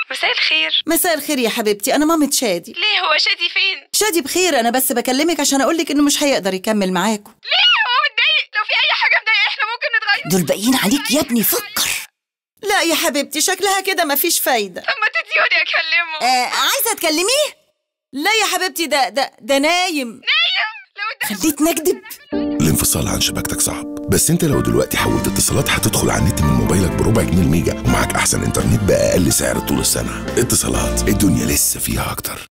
مساء الخير مساء الخير يا حبيبتي انا مامة شادي ليه هو شادي فين شادي بخير انا بس بكلمك عشان اقولك انه مش هيقدر يكمل معاكم ليه هو متضايق لو في اي حاجه مضايقه احنا ممكن نتغير دول باقيين عليك يا ابني فكر لا يا حبيبتي شكلها كده مفيش فايدة طب ما تديوني اكلمه آه عايزة تكلميه لا يا حبيبتي ده ده ده نايم نايم لو ده خليت نكدب الانفصال عن شبكتك صعب بس انت لو دلوقتي حولت اتصالات هتدخل على النت من موبايلك بربع جنيه الميجا ومعاك احسن انترنت باقل سعر طول السنه اتصالات الدنيا لسه فيها اكتر